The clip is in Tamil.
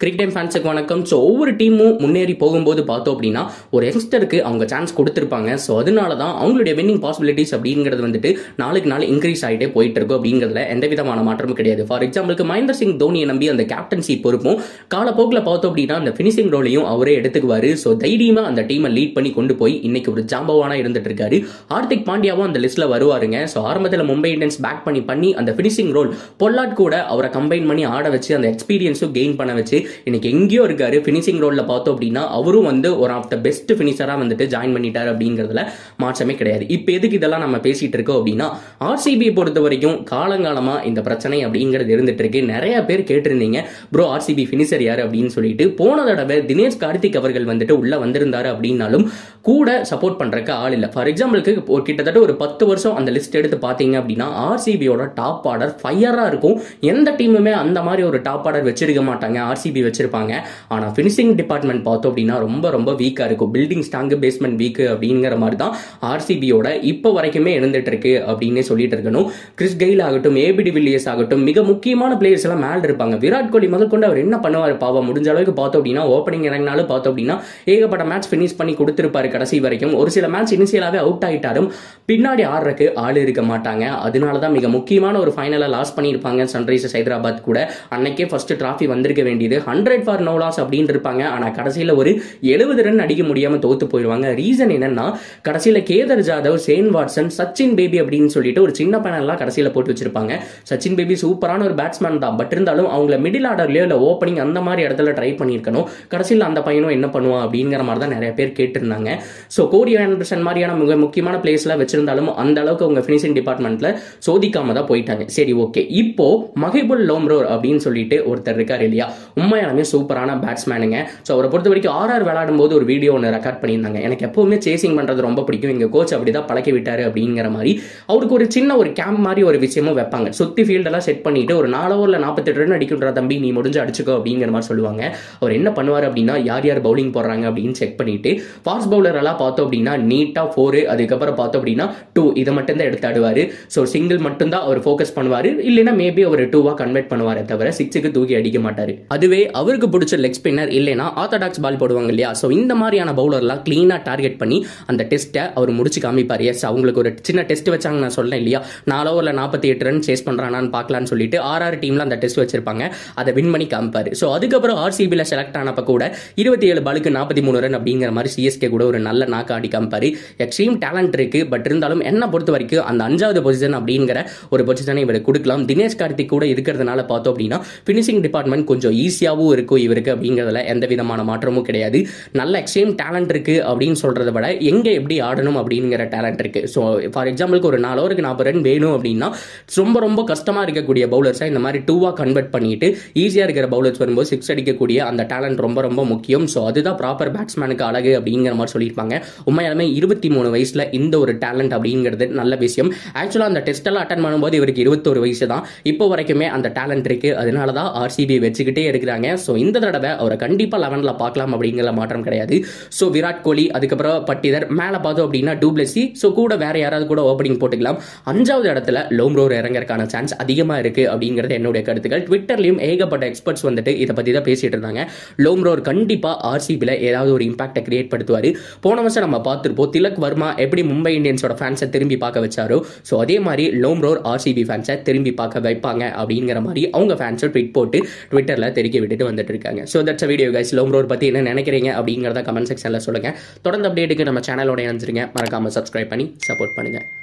கிரிக் டைம் ஃபேன்ஸுக்கு வணக்கம் ஸோ ஒவ்வொரு டீமும் முன்னேறி போகும்போது பார்த்தோம் அப்படின்னா ஒரு யங்ஸ்டருக்கு அவங்க சான்ஸ் கொடுத்துருப்பாங்க ஸோ அதனால தான் அவங்களுடைய வின்னிங் பாசிபிலிட்டிஸ் அப்படிங்கிறது வந்துட்டு நாளுக்கு நாள் இன்க்ரீஸ் ஆகிட்டே போயிட்டு இருக்கும் அப்படிங்கிறதுல எந்த விதமான மாற்றமும் கிடையாது ஃபார் எக்ஸாம்பிளுக்கு மகேந்திர சிங் தோனியை நம்பி அந்த கேப்டன்சி பொறுப்பும் காலப்போக்கில் பார்த்தோம் அப்படின்னா அந்த ஃபினிஷிங் ரோலையும் அவரே எடுத்துக்குவாரு ஸோ தைரியமாக அந்த டீமை லீட் பண்ணி கொண்டு போய் இன்னைக்கு ஒரு ஜாம்பவானா இருந்துட்டு இருக்காரு ஹார்திக் பாண்டியாவும் அந்த லிஸ்ட்ல வருவாருங்க ஸோ ஆரம்பத்தில் மும்பை இந்தியன்ஸ் பேக் பண்ணி பண்ணி அந்த ஃபினிஷிங் ரோல் பொல்லாட் கூட அவரை கம்பைன் பண்ணி ஆட வச்சு அந்த எக்ஸ்பீரியன்ஸும் கெயின் பண்ண வச்சு இன்னைக்கு எங்கேயோ இருக்காரு ஃபினிஷிங் ரோல்ல பார்த்தோம் அப்படின்னா அவரும் வந்து ஒரு ஆஃப் த பெஸ்ட் ஃபினிஷரா வந்துட்டு ஜாயின் பண்ணிட்டாரு அப்படிங்கிறதுல மாற்றமே கிடையாது இப்போ எதுக்கு இதெல்லாம் நம்ம பேசிட்டு இருக்கோம் அப்படின்னா ஆர்சிபி பொறுத்த வரைக்கும் காலங்காலமா இந்த பிரச்சனை அப்படிங்கிறது இருந்துட்டு இருக்கு நிறைய பேர் கேட்டிருந்தீங்க ப்ரோ ஆர்சிபி ஃபினிஷர் யாரு அப்படின்னு சொல்லிட்டு போன தடவை தினேஷ் கார்த்திக் அவர்கள் வந்துட்டு உள்ள வந்திருந்தாரு அப்படின்னாலும் கூட சப்போர்ட் பண்றதுக்கு ஆள் இல்லை ஃபார் எக்ஸாம்பிளுக்கு ஒரு கிட்டத்தட்ட ஒரு பத்து வருஷம் அந்த லிஸ்ட் எடுத்து பார்த்தீங்க அப்படின்னா ஆர்சிபியோட டாப் ஆர்டர் ஃபயரா இருக்கும் எந்த டீமுமே அந்த மாதிரி ஒரு டாப் ஆர்டர் வச்சிருக்க மாட்டாங்க ஆர்சிபி வச்சிருப்பாங்க ஆனா ஃபினிஷிங் டிபார்ட்மெண்ட் பார்த்தோம் அப்படின்னா ரொம்ப ரொம்ப வீக்கா இருக்கும் பில்டிங் ஸ்ட்ராங்கு பேஸ்மெண்ட் வீக்கு அப்படிங்கிற மாதிரி தான் ஆர்சிபியோட இப்போ வரைக்குமே இருந்துட்டு இருக்கு அப்படின்னு சொல்லிட்டு இருக்கணும் கிறிஸ் கெயில் ஆகட்டும் ஏபிடி வில்லியர்ஸ் ஆகட்டும் மிக முக்கியமான பிளேயர்ஸ் எல்லாம் மேல இருப்பாங்க விராட் கோலி முதல் கொண்டு அவர் என்ன பண்ணுவார் பாவம் முடிஞ்ச அளவுக்கு பார்த்தோம் அப்படின்னா ஓப்பனிங் இறங்கினாலும் பார்த்தோம் அப்படின்னா ஏகப்பட்ட மேட்ச் ஃபினிஷ் பண்ணி கொடுத்திருப்பாரு கடைசி வரைக்கும் ஒரு சில மேட்ச் இனிஷியலாவே அவுட் ஆயிட்டாலும் பின்னாடி ஆடுறதுக்கு ஆள் இருக்க மாட்டாங்க அதனால தான் மிக முக்கியமான ஒரு ஃபைனலை லாஸ் பண்ணியிருப்பாங்க சன்ரைசர்ஸ் ஹைதராபாத் கூட அன்னைக்கே ஃபர்ஸ்ட் டிராஃபி வந்திருக்க வேண்டியது ஹண்ட்ரட் ஃபார் நோ லாஸ் அப்படின்னு இருப்பாங்க ஆனால் கடைசியில் ஒரு எழுபது ரன் அடிக்க முடியாமல் தோத்து போயிடுவாங்க ரீசன் என்னன்னா கடைசியில் கேதர் ஜாதவ் சேன் வாட்சன் சச்சின் பேபி அப்படின்னு சொல்லிட்டு ஒரு சின்ன பேனல்லாம் கடைசியில் போட்டு வச்சிருப்பாங்க சச்சின் பேபி சூப்பரான ஒரு பேட்ஸ்மேன் தான் பட் இருந்தாலும் அவங்கள மிடில் ஆர்டர்லயோ இல்லை ஓப்பனிங் அந்த மாதிரி இடத்துல ட்ரை பண்ணியிருக்கணும் கடைசியில் அந்த பையனும் என்ன பண்ணுவான் அப்படிங்கிற மாதிரி தான் நிறைய பேர் கேட்டிருந்தாங்க ஸோ கோரி ஆண்டர்சன் மாதிரியான மிக முக்கியமான பிளேஸ்லாம் வச்சிருந்தாலும் அந்த அளவுக்கு அவங்க ஃபினிஷிங் டிபார்ட்மெண்ட்ல சோதிக்காம தான் போயிட்டாங்க சரி ஓகே இப்போ மஹிபுல் லோம்ரோர் அப்படின்னு சொல்லிட்டு ஒருத்தர் இருக்கார் இல்லையா உண்மையாலுமே சூப்பரான பேட்ஸ்மேனுங்க ஸோ அவரை பொறுத்த வரைக்கும் ஆர்ஆர் விளையாடும் போது ஒரு வீடியோ ஒன்று ரெக்கார்ட் பண்ணியிருந்தாங்க எனக்கு எப்பவுமே சேசிங் பண்றது ரொம்ப பிடிக்கும் எங்க கோச் அப்படிதான் பழக்கி விட்டாரு அப்படிங்கிற மாதிரி அவருக்கு ஒரு சின்ன ஒரு கேம்ப் மாதிரி ஒரு விஷயமும் வைப்பாங்க சுத்தி ஃபீல்டெல்லாம் செட் பண்ணிட்டு ஒரு நாலு ஓவரில் நாற்பத்தெட்டு ரன் அடிக்கின்ற தம்பி நீ முடிஞ்சு அடிச்சுக்கோ அப்படிங்கிற மாதிரி சொல்லுவாங்க அவர் என்ன பண்ணுவார் அப்படின்னா யார் யார் பவுலிங் போடுறாங்க அப்படின்னு செக் பண்ணிட்டு ஃபாஸ்ட் பவுலர் எல்லாம் பார்த்தோம் அப்படின்னா நீட்டா ஃபோரு அதுக்கப்புறம் பார்த்தோம் அப்படின்னா டூ இதை மட்டும் தான் எடுத்து ஆடுவார் ஸோ சிங்கிள் மட்டும்தான் அவர் ஃபோக்கஸ் பண்ணுவார் இல்லைன்னா மேபி அவர் டூவா கன்வெர்ட் பண்ணுவாரே தவிர சிக்ஸுக்கு தூக்கி அடிக்க மாட்டார் அதுவே அவருக்கு பிடிச்ச லெக் ஸ்பின்னர் இல்லைன்னா ஆர்த்தடாக்ஸ் பால் போடுவாங்க இல்லையா ஸோ இந்த மாதிரியான பவுலர்லாம் க்ளீனாக டார்கெட் பண்ணி அந்த டெஸ்ட்டை அவர் முடிச்சு காமிப்பார் எஸ் அவங்களுக்கு ஒரு சின்ன டெஸ்ட் வச்சாங்க நான் சொல்லேன் இல்லையா நாலு ஓவரில் நாற்பத்தி எட்டு ரன் சேஸ் பண்ணுறானான்னு பார்க்கலான்னு சொல்லிட்டு ஆர்ஆர் டீமில் அந்த டெஸ்ட் வச்சிருப்பாங்க அதை வின் பண்ணி காமிப்பார் ஸோ அதுக்கப்புறம் ஆர்சிபியில் செலக்ட் ஆனப்ப கூட இருபத்தி ஏழு பாலுக்கு நாற்பத்தி மூணு ரன் அப்படிங்கிற மாதிரி சிஎஸ்கே கூட ஒரு நல்ல நாக்கு ஆடி காமிப்பார் எக்ஸ்ட்ரீம் டேலண்ட் இருக்கு பட் இருந்தாலும் என்ன பொறுத்த வரைக்கும் அந்த அஞ்சாவது பொசிஷன் அப்படிங்கிற ஒரு பொசிஷனை இவர் கொடுக்கலாம் தினேஷ் கார்த்திக் கூட இருக்கிறதுனால பார்த்தோம் அப்படின்னா ஃபினிஷிங் டிபார்ட்மெண்ட் கொஞ்சம் ஈஸியாகவும் இருக்கும் இவருக்கு அப்படிங்கிறதுல எந்த விதமான மாற்றமும் கிடையாது நல்ல எக்ஸ்ட்ரீம் டேலண்ட் இருக்கு அப்படின்னு சொல்றத விட எங்க எப்படி ஆடணும் அப்படிங்கிற டேலண்ட் இருக்கு ஸோ ஃபார் எக்ஸாம்பிளுக்கு ஒரு நாலு ஓவருக்கு நாற்பது ரன் வேணும் அப்படின்னா ரொம்ப ரொம்ப கஷ்டமா இருக்கக்கூடிய பவுலர்ஸை இந்த மாதிரி டூவா கன்வெர்ட் பண்ணிட்டு ஈஸியா இருக்கிற பவுலர்ஸ் வரும்போது சிக்ஸ் அடிக்கக்கூடிய அந்த டேலண்ட் ரொம்ப ரொம்ப முக்கியம் ஸோ அதுதான் ப்ராப்பர் பேட்ஸ்மேனுக்கு அழகு அப்படிங்கிற மாதிரி சொல்லியிருப்பாங்க உண்மையாலுமே இருபத்தி மூணு வயசுல இந்த ஒரு டேலண்ட் அப்படிங்கிறது நல்ல விஷயம் ஆக்சுவலாக அந்த டெஸ்ட் எல்லாம் அட்டன் பண்ணும்போது இவருக்கு இருபத்தொரு வயசு தான் இப்போ வரைக்குமே அந்த டேலண்ட் இருக்கு அதனால தான் ஆர்சிபி வச்சுக்கிட்டே இருக்கிறாங்க ஸோ இந்த தடவை அவரை கண்டிப்பா லெவனில் பார்க்கலாம் அப்படிங்கிற மாற்றம் கிடையாது ஸோ விராட் கோலி அதுக்கப்புறம் பட்டிதர் மேலே பார்த்தோம் அப்படின்னா டூப்ளசி ஸோ கூட வேற யாராவது கூட ஓப்பனிங் போட்டுக்கலாம் அஞ்சாவது இடத்துல லோம்ரோர் இறங்கறதுக்கான சான்ஸ் அதிகமாக இருக்கு அப்படிங்கிறது என்னுடைய கருத்துக்கள் ட்விட்டர்லையும் ஏகப்பட்ட எக்ஸ்பர்ட்ஸ் வந்துட்டு இதை பற்றி தான் பேசிட்டு இருந்தாங்க லோம்ரோர் கண்டிப்பாக ஆர்சிபியில் ஏதாவது ஒரு இம்பாக்டை கிரியேட் படுத்துவார் போன வருஷம் நம்ம பார்த்துருப்போம் திலக் வர்மா எப்படி மும்பை இந்தியன்ஸோட ஃபேன்ஸை திரும்பி பார்க்க வச்சாரோ ஸோ அதே மாதிரி லோம்ரோர் ஆர்சிபி ஃபேன்ஸை திரும்பி பார்க்க வைப்பாங்க அப்படிங்கிற மாதிரி அவங்க ஃபேன்ஸை ட்விட் போட்டு ட்விட்டரில் தெரிவிக்க விட்டுட்டு வந்துட்டு இருக்காங்க so that's video guys Lomror பற்றி என்ன நினைக்கிறீங்க அப்படிங்கிறத கமெண்ட் செக்ஷனில் சொல்லுங்கள் தொடர்ந்து அப்டேட்டுக்கு நம்ம சேனலோட இணைஞ்சிருங்க மறக்காமல் சப்ஸ்கிரைப் பண்ணி சப்போர்ட் பண்ணுங்கள்